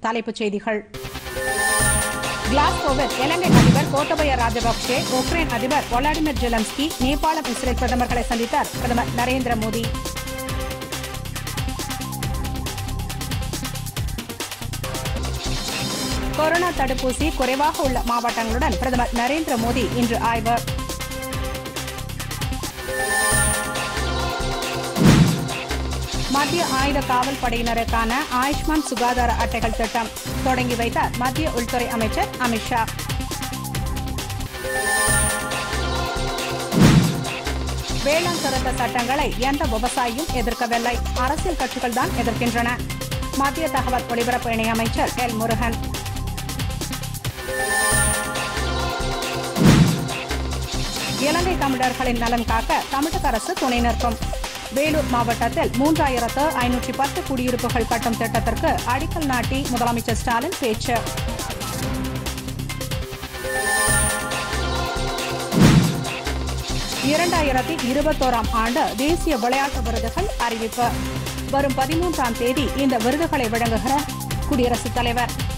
தலைப்புச் செய்திகள் கிளாஸ்கோவில் இலங்கை அதிபர் கோத்தபய ராஜபக்சே உக்ரைன் அதிபர் வொலாடிமிர் ஜெலன்ஸ்கி நேபாளம் இஸ்ரேல் பிரதமர்களை சந்தித்தார் பிரதமர் நரேந்திர மோடி கொரோனா தடுப்பூசி குறைவாக உள்ள மாவட்டங்களுடன் பிரதமர் நரேந்திர மோடி இன்று ஆய்வு மத்திய ஆயுத காவல் படையினருக்கான ஆயுஷ்மான் சுகாதார அட்டைகள் திட்டம் தொடங்கி வைத்தார் மத்திய உள்துறை அமைச்சர் அமித்ஷா வேளாண் திருத்த சட்டங்களை எந்த விவசாயியும் எதிர்க்கவில்லை அரசியல் கட்சிகள் தான் எதிர்க்கின்றன மத்திய தகவல் ஒலிபரப்பு இணையமைச்சர் எல் முருகன் இலங்கை தமிழர்களின் நலன் காக்க தமிழக அரசு துணை நிற்கும் வேலூர் மாவட்டத்தில் மூன்றாயிரத்து ஐநூற்றி பத்து குடியிருப்புகள் கட்டும் திட்டத்திற்கு அடிக்கல் நாட்டி முதலமைச்சர் ஸ்டாலின் பேச்சு இரண்டாயிரத்தி இருபத்தோராம் ஆண்டு தேசிய விளையாட்டு விருதுகள் அறிவிப்பு வரும் பதிமூன்றாம் தேதி இந்த விருதுகளை வழங்குகிறார் குடியரசுத் தலைவர்